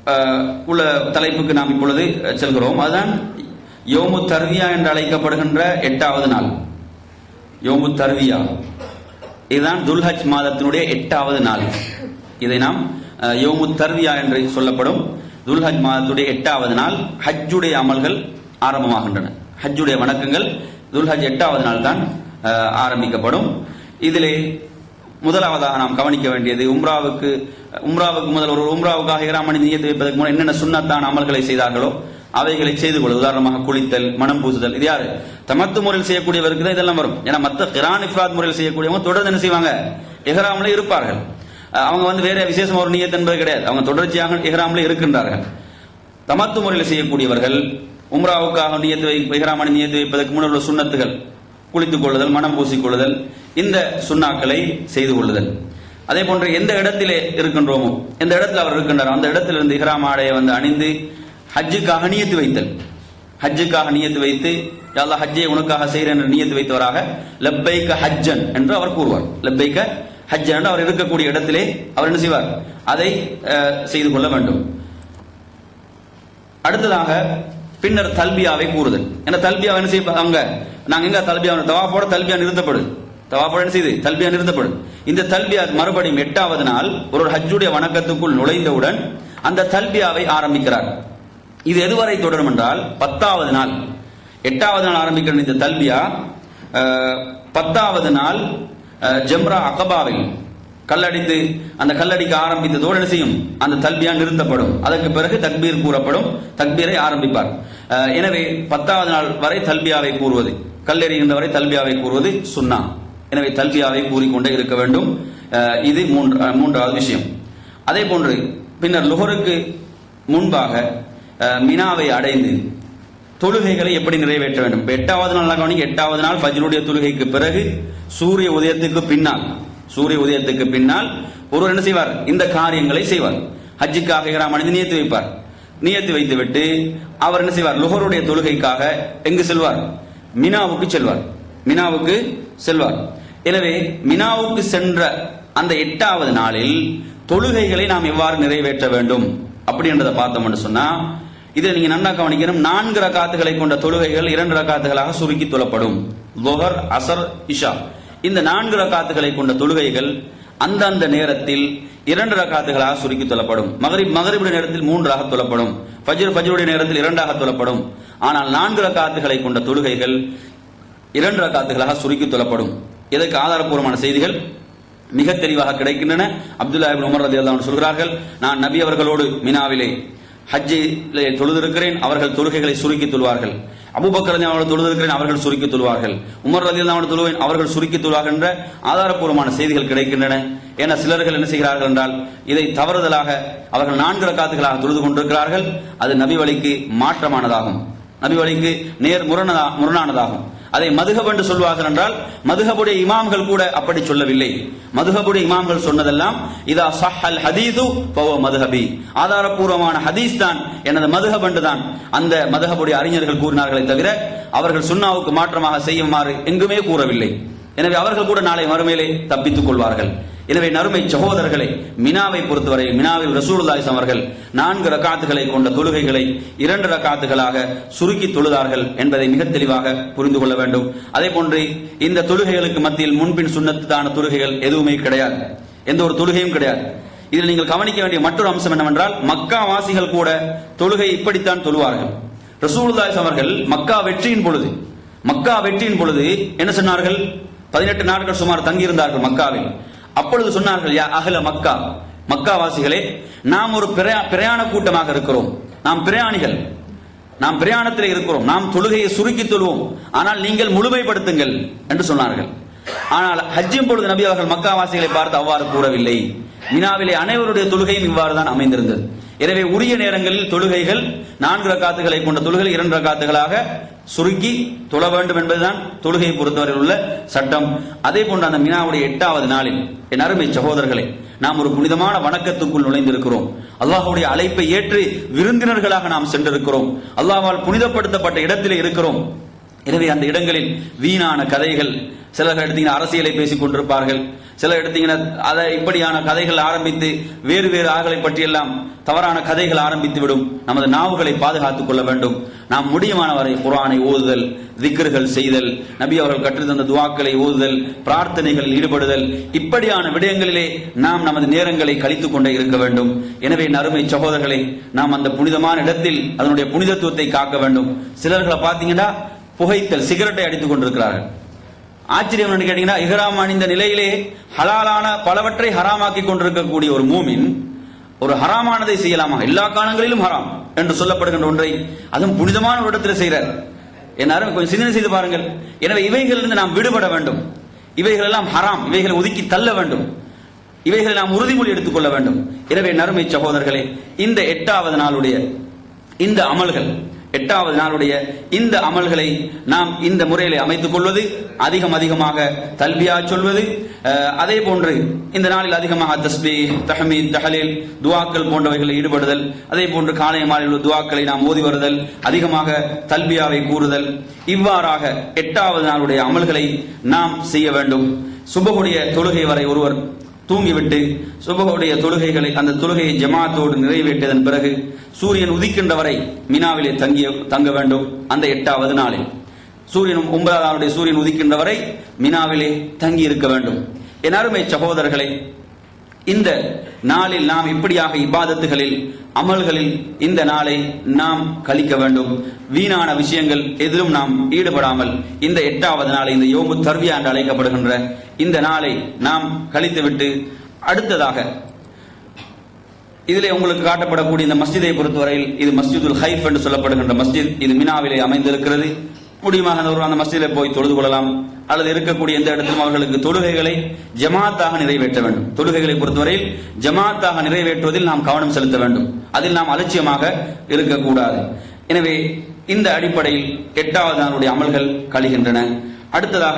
அஹ், உள்ள தலைப்புக்கு நாம் இப்பொழுது செல்கிறோம் அதுதான் யோமு தர்வியா என்று அழைக்கப்படுகின்ற எட்டாவது நாள் யோமு தர்வியா இதுதான் துல்ஹஜ் மாதத்தினுடைய எட்டாவது நாள் இதை நாம் அஹ், யோமு தர்வியா என்று சொல்லப்படும் துல்ஹஜ் மாதத்துடைய எட்டாவது நாள் ஹஜ்ஜுடைய அமல்கள் ஆரம்பமாகின்றன ஹஜ்ஜுடைய வணக்கங்கள் துல்ஹஜ் எட்டாவது நாள் தான் அஹ், ஆரம்பிக்கப்படும் இதிலே முதலாவதாக நாம் கவனிக்க வேண்டியது உம்ராவுக்கு உம்ராவுக்கு முதல் ஒரு உம்ராவுக்காக இராமணி நியத்து வைப்பதற்கு முன் என்னென்ன சுண்ணத்தான அமல்களை செய்தார்களோ அவைகளை செய்து கொள்வது உதாரணமாக குளித்தல் மனம் பூசுதல் இது யாரு தமத்து முறையில் செய்யக்கூடியவருக்கு தான் இதெல்லாம் வரும் ஏன்னா மத்த கிரான் இஃப்ராத் முறையில் செய்யக்கூடியவங்க தொடர்ந்து என்ன செய்வாங்க இஹ்ராம்ல இருப்பார்கள் அஹ் அவங்க வந்து வேற விசேஷம் ஒரு நியத் என்பது கிடையாது அவங்க தொடர்ச்சியாக இஹ்ராம்ல இருக்கின்றார்கள் தமத்து முறையில் செய்யக்கூடியவர்கள் உம்ராவுக்காக நியத்து வை இஹ்ராமணி நியத்து வைப்பதற்கு முன்னர் உள்ள சுண்ணத்துகள் குளித்துக் கொள்ளுதல் மனம் பூசிக்கொள்ளுதல் இந்த சுண்ணாக்களை செய்து கொள்ளுதல் அதே போன்று எந்த இடத்திலே இருக்கின்றோமோ எந்த இடத்துல அவர் இருக்கின்றாரோ அந்த இடத்திலிருந்து இஹ்ராம் ஆடையை வந்து அணிந்து ஹஜ்ஜுக்காக நியத்து வைத்தல் ஹஜ்ஜுக்காக நியத்து வைத்து "யா அல்லாஹ் ஹஜ்ஜை உனக்காக செய்கிறேன் என்று நியத்து வைத்தவராக லப்பைக்க ஹஜ்ஜன் என்று அவர் கூறுவார் லப்பைக்க ஹஜ்ஜன் என்று அவர் இருக்கக்கூடிய இடத்திலே அவர் என்ன செய்வார் அதை அஹ், செய்து கொள்ள வேண்டும் அடுத்ததாக பின்னர் தல்பியாவை கூறுதல் ஏன்னா தல்பியா என்ன செய்வாங்க நாங்க எங்க தல்பியா தவாஃபோட தல்பியா நிறுத்தப்படுது தவாஃபோட என்ன செய்யுது தல்பியா நிறுத்தப்படுது இந்த தல்பியா மறுபடியும் எட்டாவது நாள் ஒரு ஹஜ்ஜுடைய வணக்கத்துக்குள் நுழைந்தவுடன் அந்த தல்பியாவை ஆரம்பிக்கிறார் இது எதுவரை தொடரும் என்றால் பத்தாவது நாள் எட்டாவது நாள் ஆரம்பிக்கிற இந்த தல்பியா அஹ், பத்தாவது நாள் அஹ், ஜம்ரா அகபாவில் கல்லடித்து அந்த கல்லடிக்க ஆரம்பித்ததோடு என்ன செய்யும் அந்த தல்பியா நிறுத்தப்படும் அதற்கு பிறகு தக்பீர் கூறப்படும் தக்பீரை ஆரம்பிப்பார் அஹ், எனவே பத்தாவது நாள் வரை தல்பியாவை கூறுவது கல்லெறிகின்ற வரை தல்பியாவை கூறுவது சுன்னா எனவே தல்பியாவை கூறிக்கொண்டே இருக்க வேண்டும் அஹ், இது மூன்று அஹ், மூன்றாவது விஷயம் அதே போன்று பின்னர் லுஹருக்கு முன்பாக அஹ், மினாவை அடைந்து தொழுகைகளை எப்படி நிறைவேற்ற வேண்டும் இப்ப எட்டாவது நாள் கவனிங்க எட்டாவது நாள் ஃபஜ்ருடைய தொழுகைக்கு பிறகு சூரிய உதயத்துக்கு பின்னால் சூரிய உதயத்துக்கு பின்னால் ஒருவர் என்ன செய்வார் இந்த காரியங்களை செய்வார் ஹஜ்ஜுக்காக இஹ்ராம் அணிந்து நியத்து வைப்பார் நியத்து வைத்துவிட்டு அவர் என்ன செய்வார் லுஹருடைய தொழுகைக்காக எங்கு செல்வார் மினாவுக்கு செல்வார் மினாவுக்கு செல்வார் எனவே மினாவுக்கு சென்ற அந்த எட்டாவது நாளில் தொழுகைகளை நாம் எவ்வாறு நிறைவேற்ற வேண்டும் அப்படின்றத பார்த்தோம் என்று சொன்னா இதை நீங்க நன்னா கவனிக்கணும் நான்கு ரகாத்துகளை கொண்ட தொழுகைகள் இரண்டு ரகாத்துகளாக சுருக்கி தொழப்படும் லொஹர் அசர் இஷா இந்த நான்கு ரகாத்துகளை கொண்ட தொழுகைகள் அந்தந்த நேரத்தில் இரண்டு ரகாத்துகளாக சுருக்கி தொழப்படும் மகரிப் மகரிபுடைய நேரத்தில் மூன்றாக தொழப்படும் ஃபஜ்ர் ஃபஜ்ருடைய நேரத்தில் இரண்டாக தொழப்படும் ஆனால் நான்கு ரகாத்துகளை கொண்ட தொழுகைகள் இரண்டு ரகாத்துகளாக சுருக்கி தொழப்படும் இதற்கு ஆதாரப்பூர்வமான செய்திகள் மிக தெளிவாக கிடைக்கின்றன அப்துல்லா இப்னு உமர் ரலியல்லாஹு அன்ஹு சொல்கிறார்கள் நான் நபி அவர்களோடு மினாவிலே ஹஜ்ஜிலே தொழுதிருக்கிறேன் அவர்கள் தொழுகைகளை சுருக்கி தொழுவார்கள் அபூபக்கர் ரலியல்லாஹு அவர்கள் தொழுதிருக்கிறேன் அவர்கள் சுருக்கி தொழுவார்கள் உமர் ரலியல்லாஹு அன்ஹு தொழுவேன் அவர்கள் சுருக்கி தொழுவார்கள் என்ற ஆதாரப்பூர்வமான செய்திகள் கிடைக்கின்றன என சிலர்கள் என்ன செய்கிறார்கள் என்றால் இதை தவறுதலாக அவர்கள் நான்கு ரக்காத்துகளாக தொழுது கொண்டிருக்கிறார்கள் அது நபி வழிக்கு மாற்றமானதாகும் நபி வழிக்கு நேர் முரணா முரணானதாகும் அதை மதுஹப் என்று சொல்வார்கள் என்றால் மதுஹபுடைய இமாம்கள் கூட அப்படி சொல்லவில்லை மதுஹபுடைய இமாம்கள் சொன்னதெல்லாம் இதா சஹல் ஹதீது பவ மதுஹபி ஆதாரப்பூர்வமான ஹதீஸ் தான் எனது மதுஹப் என்று தான் அந்த மதுஹபுடைய அறிஞர்கள் கூறினார்களே தவிர அவர்கள் சுன்னாவுக்கு மாற்றமாக செய்யுமாறு எங்குமே கூறவில்லை எனவே அவர்கள் கூட நாளை மறுமையிலே தப்பித்துக் கொள்வார்கள் எனவே நறுமை சகோதரர்களை மினாவை பொறுத்தவரை மினாவில் ரசூலுல்லாஹி அவர்கள் நான்கு ரக்காத்துகளை கொண்ட தொழுகைகளை இரண்டு ரக்காத்துகளாக சுருக்கி தொழுதார்கள் என்பதை மிக தெளிவாக புரிந்து கொள்ள வேண்டும் அதே போன்று இந்த தொழுகைகளுக்கு மத்தியில் முன்பின் சுண்ணத்தான தொழுகைகள் எதுவுமே கிடையாது எந்த ஒரு தொழுகையும் கிடையாது இதில் நீங்கள் கவனிக்க வேண்டிய மற்றொரு அம்சம் என்னவென்றால் மக்கா வாசிகள் கூட தொழுகை இப்படித்தான் தொழுவார்கள் ரசூலுல்லாஹி அவர்கள் மக்கா வெற்றியின் பொழுது மக்கா வெற்றியின் பொழுது என்ன சொன்னார்கள் பதினெட்டு நாட்கள் சுமார் தங்கியிருந்தார்கள் மக்காவில் அப்பொழுது சொன்னார்கள் யா அகல மக்கா மக்காவாசிகளே நாம் ஒரு பிரயா- பிரயாண கூட்டமாக இருக்கிறோம் நாம் பிரயாணிகள் நாம் பிரயாணத்தில் இருக்கிறோம் நாம் தொழுகையை சுருக்கி தொழுவோம் ஆனால் நீங்கள் முழுமைப்படுத்துங்கள் என்று சொன்னார்கள் ஆனால் ஹஜ்ஜின் பொழுது நபி அவர்கள் மக்காவாசிகளை பார்த்து அவ்வாறு கூறவில்லை மினாவிலே அனைவருடைய தொழுகையும் இவ்வாறு தான் அமைந்திருந்தது எனவே உரிய நேரங்களில் தொழுகைகள் நான்கு ரக்காத்துகளை கொண்ட தொழுகை இரண்டு ரக்காத்துகளாக சுருக்கி தொழ வேண்டும் என்பதுதான் தொழுகையை பொறுத்தவரையில் உள்ள சட்டம் அதே போன்று அந்த மினாவுடைய எட்டாவது நாளில் என் அருமை சகோதரர்களே நாம் ஒரு புனிதமான வணக்கத்துக்குள் நுழைந்திருக்கிறோம் அல்லாஹ்வுடைய அழைப்பை ஏற்று விருந்தினர்களாக நாம் சென்றிருக்கிறோம் அல்லாஹ்வால் புனிதப்படுத்தப்பட்ட இடத்திலே இருக்கிறோம் எனவே அந்த இடங்களில் வீணான கதைகள் சிலர் எடுத்தீங்கன்னா அரசியலை பேசிக் கொண்டிருப்பார்கள் சிலர் எடுத்தீங்கன்னா அதை இப்படியான கதைகள் ஆரம்பித்து வேறு வேறு ஆள்களை பற்றியெல்லாம் தவறான கதைகள் ஆரம்பித்து விடும் நமது நாவுகளை பாதுகாத்துக் கொள்ள வேண்டும் நாம் முடியுமான வரை குரானை ஓதுதல் திக்ருகள் செய்தல் நபி அவர்கள் கற்றுத்தந்த துவாக்களை ஓதுதல் பிரார்த்தனைகளில் ஈடுபடுதல் இப்படியான விடயங்களிலே நாம் நமது நேரங்களை கழித்துக் கொண்டே இருக்க வேண்டும் எனவே நறுமை சகோதரர்களே நாம் அந்த புனிதமான இடத்தில் அதனுடைய புனிதத்துவத்தை காக்க வேண்டும் சிலர்களை பார்த்தீங்கன்னா புகைத்தல் சிகரெட்டை அடித்துக் கொண்டிருக்கிறார்கள் ஆச்சரியம் என்ன கேட்டீங்கன்னா இஹ்ராம் அணிந்த நிலையிலே ஹலாலான பலவற்றை ஹராமாக்கி கொண்டிருக்கக்கூடிய ஒரு மூமின் ஒரு ஹராமானதை செய்யலாமா எல்லா காலங்களிலும் ஹராம் என்று சொல்லப்படுகின்ற ஒன்றை அதுவும் புனிதமான ஒரு இடத்தில் செய்கிறார் எல்லாரும் கொஞ்சம் சிந்தனை செய்து பாருங்கள் எனவே இவைகளிலிருந்து நாம் விடுபட வேண்டும் இவைகள் எல்லாம் ஹராம் இவைகளை ஒதுக்கி தள்ள வேண்டும் இவைகளை நாம் உறுதிமொழி எடுத்துக்கொள்ள வேண்டும் எனவே நறுமை சகோதரர்களே இந்த எட்டாவது நாளுடைய இந்த அமல்கள் எட்டாவது நாளுடைய இந்த அமல்களை நாம் இந்த முறையிலே அமைத்துக் கொள்வது அதிகம் அதிகமாக தல்பியா சொல்வது அஹ், அதே போன்று இந்த நாளில் அதிகமாக தஸ்பி தஹமீத் தஹலீல் துவாக்கள் போன்றவைகளில் ஈடுபடுதல் அதே போன்று காலை மாலையில் உள்ள துவாக்களை நாம் ஓதி வருதல் அதிகமாக தல்பியாவை கூறுதல் இவ்வாறாக எட்டாவது நாளுடைய அமல்களை நாம் செய்ய வேண்டும் சுபகுடைய தொழுகை வரை ஒருவர் தூங்கிவிட்டு சுபகுடைய தொழுகைகளை அந்த தொழுகையை ஜமாத்தோடு நிறைவேற்றியதன் பிறகு சூரியன் உதிக்கின்ற வரை மினாவிலே தங்கிய தங்க வேண்டும் அந்த எட்டாவது நாளில் சூரியன் ஒன்பதாவது நாளுடைய சூரியன் உதிக்கின்ற வரை மினாவிலே தங்கி இருக்க வேண்டும் என் அருமை சகோதரர்களே இந்த நாளில் நாம் இப்படியாக இபாதத்துகளில் அமல்களில் இந்த நாளை நாம் கழிக்க வேண்டும் வீணான விஷயங்கள் எதிலும் நாம் ஈடுபடாமல் இந்த எட்டாவது நாளை இந்த யோமு தர்வியா என்று அழைக்கப்படுகின்ற இந்த நாளை நாம் கழித்துவிட்டு அடுத்ததாக இதிலே உங்களுக்கு காட்டப்படக்கூடிய இந்த மஸ்ஜிதை பொறுத்தவரையில் இது மஸ்ஜிதுல் ஹைஃப் என்று சொல்லப்படுகின்ற மஸ்ஜித் இது மினாவிலே அமைந்திருக்கிறது முடியுமாக அந்த ஒரு அந்த மஸ்ஜிதிலே போய் தொழுது கொள்ளலாம் அல்லது இருக்கக்கூடிய எந்த இடத்திலும் அவர்களுக்கு தொழுகைகளை ஜமாத்தாக நிறைவேற்ற வேண்டும் தொழுகைகளை பொறுத்தவரையில் ஜமாத்தாக நிறைவேற்றுவதில் நாம் கவனம் செலுத்த வேண்டும் அதில் நாம் அலட்சியமாக இருக்கக்கூடாது எனவே இந்த அடிப்படையில் எட்டாவது நாளுடைய அமல்கள் கழிகின்றன அடுத்ததாக